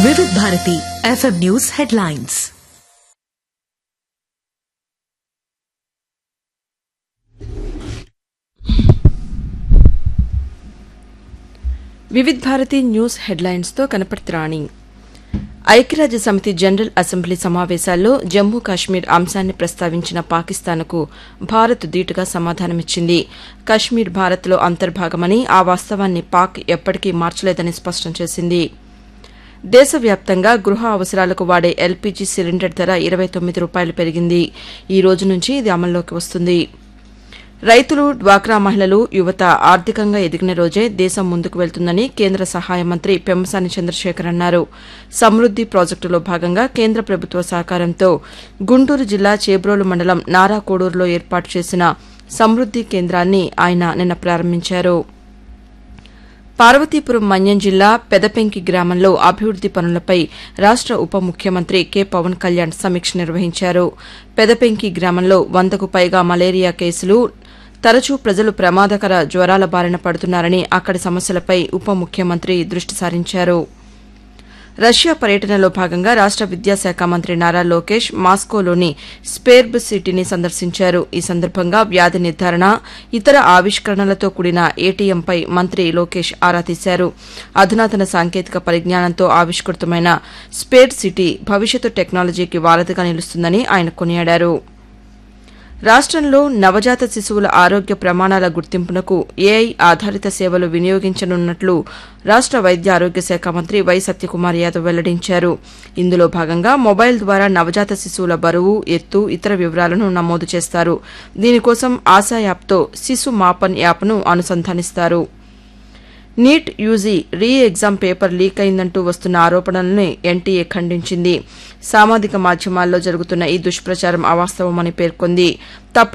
వివిధ Bharati FM news headlines Vividh Bharati news హెడ్లైన్స్తో కనపడుతురాణి ఐక్యరాజ్య సమితి జనరల్ అసెంబ్లీ సమావేశాల్లో జమ్మూ కాశ్మీర్ అంశాన్ని ప్రస్తావించిన పాకిస్తాన్కు భారత్ ధీటుగా సమాధానమిచ్చింది కశ్మీర్ భారత్లో అంతర్భాగమని ఆ వాస్తవాన్ని పాక్ ఎప్పటికీ మార్చలేదని స్పష్టం చేసింది దేశవ్యాప్తంగా గృహ అవసరాలకు వాడే ఎల్పీజీ సిలిండర్ ధర ఇరవై తొమ్మిది రూపాయలు పెరిగింది ఈ రోజు నుంచి ఇది అమల్లోకి వస్తుంది రైతులు డ్వాక్రా మహిళలు యువత ఆర్థికంగా ఎదిగిన రోజే దేశం ముందుకు వెళ్తుందని కేంద్ర సహాయ మంత్రి పెమ్మసాని చంద్రశేఖర్ అన్నారు సమృద్ది ప్రాజెక్టులో భాగంగా కేంద్ర ప్రభుత్వ సహకారంతో గుంటూరు జిల్లా చేబ్రోలు మండలం నారాకోడూరులో ఏర్పాటు చేసిన సమృద్ది కేంద్రాన్ని ఆయన నిన్న ప్రారంభించారు పార్వతీపురం మన్యం జిల్లా పెదపెంకి గ్రామంలో అభివృద్ది పనులపై రాష్ట ఉప ముఖ్యమంత్రి కె పవన్ కళ్యాణ్ సమీక్ష నిర్వహించారు పెదపెంకి గ్రామంలో వందకు పైగా మలేరియా కేసులు తరచూ ప్రజలు ప్రమాదకర జ్వరాల బారిన పడుతున్నారని అక్కడి సమస్యలపై ఉప ముఖ్యమంత్రి దృష్టి సారించారు రష్యా పర్యటనలో భాగంగా రాష్ట విద్యాశాఖ మంత్రి నారా లోకేష్ మాస్కోలోని స్పేర్బ్ సిటీని సందర్శించారు ఈ సందర్భంగా వ్యాధి నిర్ధారణ ఇతర ఆవిష్కరణలతో కూడిన ఏటీఎంపై మంత్రి లోకేష్ ఆరా తీశారు అధునాతన సాంకేతిక పరిజ్ఞానంతో ఆవిష్కృతమైన స్పేర్ సిటీ భవిష్యత్తు టెక్నాలజీకి వారధిగా నిలుస్తుందని ఆయన కొనియాడారు రాష్టంలో నవజాత శిశువుల ఆరోగ్య ప్రమాణాల గుర్తింపునకు ఏఐ ఆధారిత సేవలు వినియోగించనున్నట్లు రాష్ట వైద్య ఆరోగ్య శాఖ మంత్రి వై సత్యకుమార్ యాదవ్ వెల్లడించారు ఇందులో భాగంగా మొబైల్ ద్వారా నవజాత శిశువుల బరువు ఎత్తు ఇతర వివరాలను నమోదు చేస్తారు దీనికోసం ఆశా యాప్తో శిశు మాపన్ యాప్ను అనుసంధానిస్తారు NEET UG re exam paper leak అయిందంటూ వస్తున్న ఆరోపణలను ఎన్టీఏ ఖండించింది సామాజిక మాధ్యమాల్లో జరుగుతున్న ఈ దుష్ప్రచారం అవాస్తవమని పేర్కొంది తప్పుడు